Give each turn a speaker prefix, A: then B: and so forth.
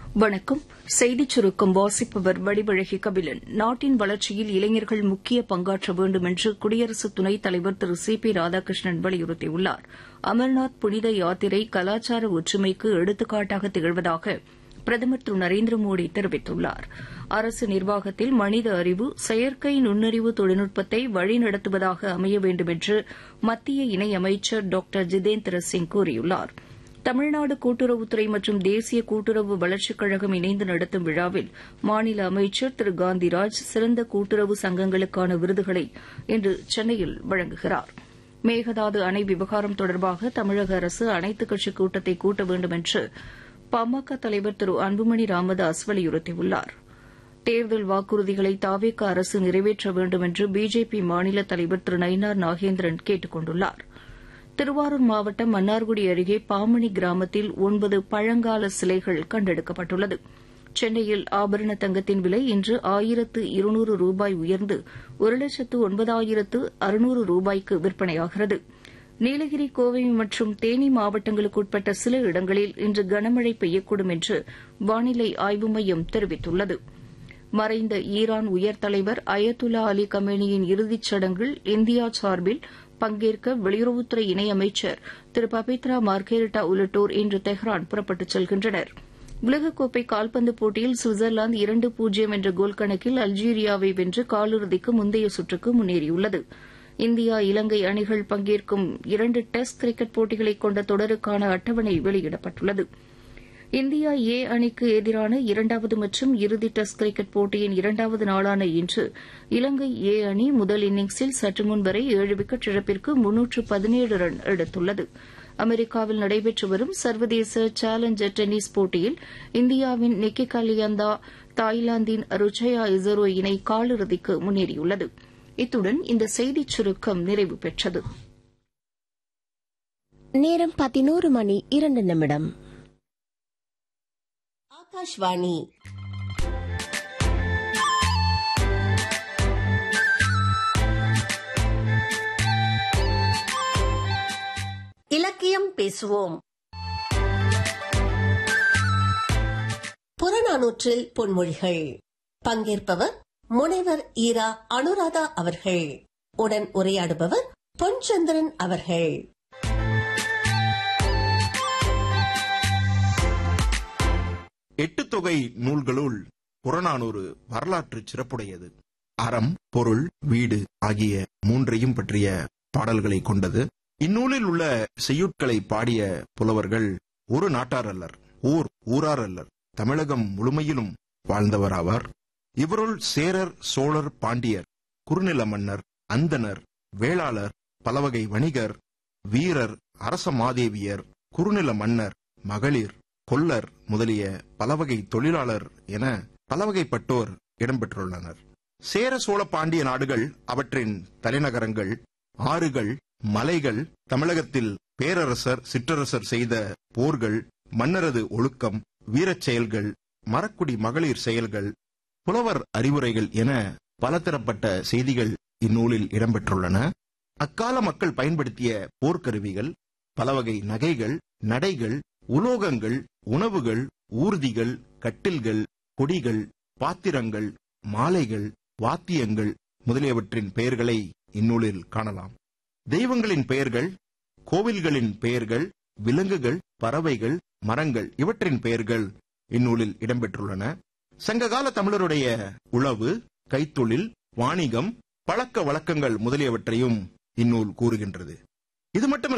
A: வணக்கம் செய்திச் சுருக்கம் வாசிப்பவர் வடிவழகி கபிலன் நாட்டின் வளர்ச்சியில் இளைஞர்கள் முக்கிய பங்காற்ற வேண்டும் என்று குடியரசு துணைத் தலைவர் திரு சி பி ராதாகிருஷ்ணன் வலியுறுத்தியுள்ளார் அமர்நாத் புனித யாத்திரை கலாச்சார ஒற்றுமைக்கு எடுத்துக்காட்டாக திகழ்வதாக பிரதமர் திரு நரேந்திர மோடி தெரிவித்துள்ளார் அரசு நிர்வாகத்தில் மனித அறிவு செயற்கை நுண்ணறிவு தொழில்நுட்பத்தை வழிநடத்துவதாக அமைய வேண்டும் என்று மத்திய இணையமைச்சர் டாக்டர் ஜிதேந்திர சிங் கூறியுள்ளாா் தமிழ்நாடு கூட்டுறவுத்துறை மற்றும் தேசிய கூட்டுறவு வளர்ச்சிக் கழகம் இணைந்து நடத்தும் விழாவில் மாநில அமைச்சர் திரு காந்திராஜ் சிறந்த கூட்டுறவு சங்கங்களுக்கான விருதுகளை இன்று சென்னையில் வழங்குகிறார் மேகதாது அணை விவகாரம் தொடர்பாக தமிழக அரசு அனைத்துக் கட்சிக் கூட்டத்தை கூட்ட வேண்டும் என்று பாமக தலைவர் திரு அன்புமணி ராமதாஸ் வலியுறுத்தியுள்ளார் தேர்தல் வாக்குறுதிகளை தாவேக அரசு நிறைவேற்ற வேண்டும் என்று பிஜேபி மாநில தலைவர் திரு நயினார் நாகேந்திரன் கேட்டுக் கொண்டுள்ளாா் திருவாரூர் மாவட்டம் மன்னார்குடி அருகே பாமணி கிராமத்தில் ஒன்பது பழங்கால சிலைகள் கண்டெடுக்கப்பட்டுள்ளது சென்னையில் ஆபரண தங்கத்தின் விலை இன்று ஆயிரத்து இருநூறு ரூபாய் உயர்ந்து ஒரு லட்சத்து ஒன்பதாயிரத்து அறுநூறு ரூபாய்க்கு விற்பனையாகிறது நீலகிரி கோவை மற்றும் தேனி மாவட்டங்களுக்கு உட்பட்ட சில இடங்களில் இன்று கனமழை பெய்யக்கூடும் என்று வானிலை ஆய்வு மையம் தெரிவித்துள்ளது மறைந்த ஈரான் உயர் தலைவர் அயத்துல்லா அலி கமேனியின் இறுதிச் சடங்கில் இந்தியா சார்பில் பங்கேற்க வெளியுறவுத்துறை இணையமைச்சர் திரு பபித்ரா மார்கெரிட்டா உள்ளிட்டோர் இன்று தெஹ்ரான் புறப்பட்டுச் செல்கின்றனர் உலகக்கோப்பை கால்பந்து போட்டியில் சுவிட்சர்லாந்து இரண்டு பூஜ்ஜியம் என்ற கோல் கணக்கில் அல்ஜீரியாவை வென்று காலிறுதிக்கு முந்தைய சுற்றுக்கு முன்னேறியுள்ளது இந்தியா இலங்கை அணிகள் பங்கேற்கும் இரண்டு டெஸ்ட் கிரிக்கெட் போட்டிகளை கொண்ட தொடருக்கான அட்டவணை வெளியிடப்பட்டுள்ளது இந்தியா ஏ அணிக்கு எதிரான இரண்டாவது மற்றும் இறுதி டெஸ்ட் கிரிக்கெட் போட்டியின் இரண்டாவது நாளான இன்று இலங்கை ஏ அணி முதல் இன்னிங்ஸில் சற்று முன் வரை ஏழு விக்கெட் இழப்பிற்கு முன்னூற்று பதினேழு ரன் எடுத்துள்ளது அமெரிக்காவில் நடைபெற்று வரும் சர்வதேச சேலஞ்சர் டென்னிஸ் போட்டியில் இந்தியாவின் நிக்கி கலியந்தா தாய்லாந்தின் ருச்சயா இசரோ இணை காலிறுதிக்கு முன்னேறியுள்ளது இத்துடன் இந்த செய்திச் சுருக்கம் நிறைவு பெற்றது
B: நேரம் பதினோரு மணி இரண்டு நிமிடம்
C: ஆகாஷ்வாணி இலக்கியம் பேசுவோம் புறநானூற்றில் பொன்மொழிகள் பங்கேற்பவர் முனைவர் ஈரா அனுராதா அவர்கள் உடன் உரையாடுபவர் பொன்சந்திரன் அவர்கள்
D: எட்டு தொகை நூல்களுள் புறநானூறு வரலாற்று சிறப்புடையது அறம் பொருள் வீடு ஆகிய மூன்றையும் பற்றிய பாடல்களை கொண்டது இந்நூலில் உள்ள செய்யுட்களை பாடிய புலவர்கள் ஒரு நாட்டார் அல்லர் ஊர் ஊரார் அல்லர் தமிழகம் முழுமையிலும் வாழ்ந்தவராவார் இவருள் சேரர் சோழர் பாண்டியர் குறுநில மன்னர் அந்தனர் வேளாளர் பலவகை வணிகர் வீரர் அரச மாதேவியர் குறுநில மன்னர் மகளிர் கொல்லர் முதலிய பலவகை தொழிலாளர் என பலவகைப்பட்டோர் இடம்பெற்றுள்ளனர் சேர சோழ பாண்டிய நாடுகள் அவற்றின் தலைநகரங்கள் ஆறுகள் மலைகள் தமிழகத்தில் பேரரசர் சிற்றரசர் செய்த போர்கள் மன்னரது ஒழுக்கம் வீரச் செயல்கள் மரக்குடி மகளிர் செயல்கள் புலவர் அறிவுரைகள் என பலதரப்பட்ட செய்திகள் இந்நூலில் இடம்பெற்றுள்ளன அக்கால மக்கள் பயன்படுத்திய போர்க்கருவிகள் பலவகை நகைகள் நடைகள் உலோகங்கள் உணவுகள் ஊர்திகள் கட்டில்கள் கொடிகள் பாத்திரங்கள் மாலைகள் வாத்தியங்கள் முதலியவற்றின் பெயர்களை இந்நூலில் காணலாம் தெய்வங்களின் பெயர்கள் கோவில்களின் பெயர்கள் விலங்குகள் பறவைகள் மரங்கள் இவற்றின் பெயர்கள் இந்நூலில் இடம்பெற்றுள்ளன சங்ககால தமிழருடைய உழவு கைத்தொழில் வாணிகம் பழக்க வழக்கங்கள் முதலியவற்றையும் இந்நூல் கூறுகின்றது இது மட்டுமல்ல